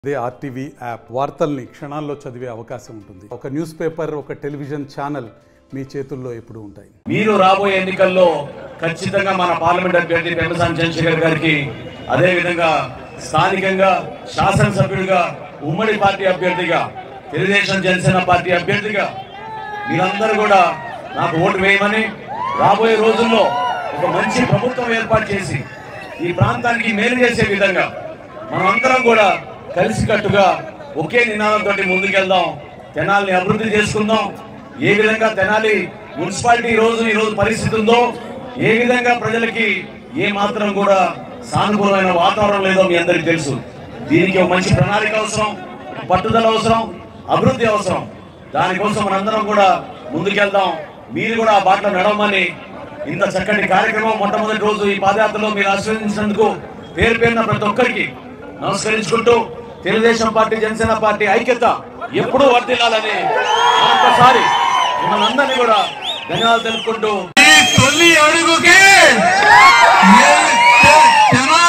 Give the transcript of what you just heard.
అదే RTV app వార్తల్ని క్షణాల్లో చదివే అవకాశం ఉంటుంది ఒక న్యూస్ పేపర్ ఒక టెలివిజన్ ఛానల్ మీ చేతుల్లో ఎప్పుడూ ఉంటాయి మీరు రాబోయే ఎన్నికల్లో ఖచ్చితంగా మన పార్లమెంట్ అభ్యర్థి పెమ్మసాని చంద్రశేఖర్ గారికి అదే విధంగా స్థానికంగా శాసనసభ్యుడిగా ఉమ్మడి పార్టీ అభ్యర్థిగా తెలుగుదేశం జనసేన పార్టీ అభ్యర్థిగా మీరందరూ కూడా నాకు ఓటు వేయమని రాబోయే రోజుల్లో ఒక మంచి ప్రభుత్వం ఏర్పాటు చేసి ఈ ప్రాంతానికి మేలు చేసే విధంగా మనమందరం కూడా కలిసికట్టుగా ఒకే నినాదంతో ముందుకెళ్దాం తెనాలిని అభివృద్ధి చేసుకుందాం ఏ విధంగా తెనాలి మున్సిపాలిటీ ఈ రోజు ఈ రోజు పరిస్థితి ఉందో ఏ విధంగా ప్రజలకి ఏ మాత్రం కూడా సానుకూలమైన వాతావరణం లేదో మీ అందరికీ తెలుసు దీనికి ఒక మంచి ప్రణాళిక అవసరం పట్టుదల అవసరం అభివృద్ధి అవసరం దానికోసం మనందరం కూడా ముందుకెళ్దాం మీరు కూడా ఆ బాటలో నడవమని ఇంత చక్కటి కార్యక్రమం మొట్టమొదటి రోజు ఈ పాదయాత్రలో మీరు ఆశీర్వదించినందుకు పేరు పేరున ప్రతి ఒక్కరికి నమస్కరించుకుంటూ తెలుగుదేశం పార్టీ జనసేన పార్టీ ఐక్యత ఎప్పుడూ వర్దిల్లాలని ఒక్కసారి మిమ్మల్ని అందరినీ కూడా ధన్యవాదాలు తెలుపుకుంటూ ఈ తొలి అడుగుకే ఏ తె- తెనాలి